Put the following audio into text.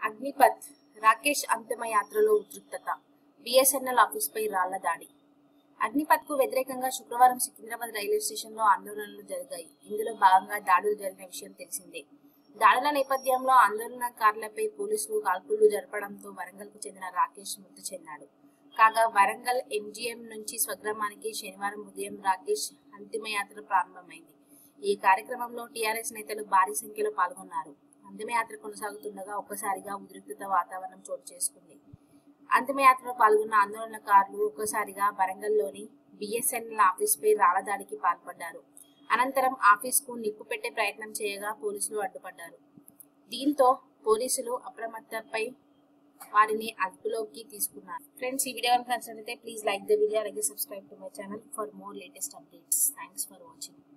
అగ్నిపత్ రాకేష్ అంతిమ యాత్రలో ఉద్రిక్తత బిఎస్ఎన్ఎల్ ఆఫీస్పై రాళ్ల దాడి అగ్నిపత్ కు వ్యతిరేకంగా శుక్రవారం సికింద్రాబాద్ రైల్వే స్టేషన్ లో ఆందోళనలు జరిగాయి ఇందులో భాగంగా దాడులు జరిగిన విషయం తెలిసిందే దాడుల నేపథ్యంలో ఆందోళనకారులపై పోలీసులు కాల్పులు జరపడంతో వరంగల్ కు చెందిన రాకేష్ మృతి చెందాడు కాగా వరంగల్ ఎంజిఎం నుంచి స్వగ్రామానికి శనివారం ఉదయం రాకేష్ అంతిమయాత్ర ప్రారంభమైంది ఈ కార్యక్రమంలో టీఆర్ఎస్ నేతలు భారీ సంఖ్యలో పాల్గొన్నారు అంతిమయాత్ర కొనసాగుతుండగా ఒక్కసారిగా ఉద్రిక్తత వాతావరణం చోటు చేసుకుంది అంతిమయాత్రలో పాల్గొన్న ఆందోళనకారులు ఒక్కసారిగా వరంగల్లోని బిఎస్ఎన్ఎల్ ఆఫీస్పై రాళ్లదాడికి పాల్పడ్డారు అనంతరం ఆఫీస్కు నిప్పు పెట్టే ప్రయత్నం చేయగా పోలీసులు అడ్డుపడ్డారు దీంతో పోలీసులు అప్రమత్తపై వారిని అదుపులోకి తీసుకున్నారు ఫ్రెండ్స్ ఈ వీడియో కనుక నచ్చినట్లయితే ప్లీజ్ లైక్ ద వీడియో అలాగే subscribe to my channel for more latest updates thanks for watching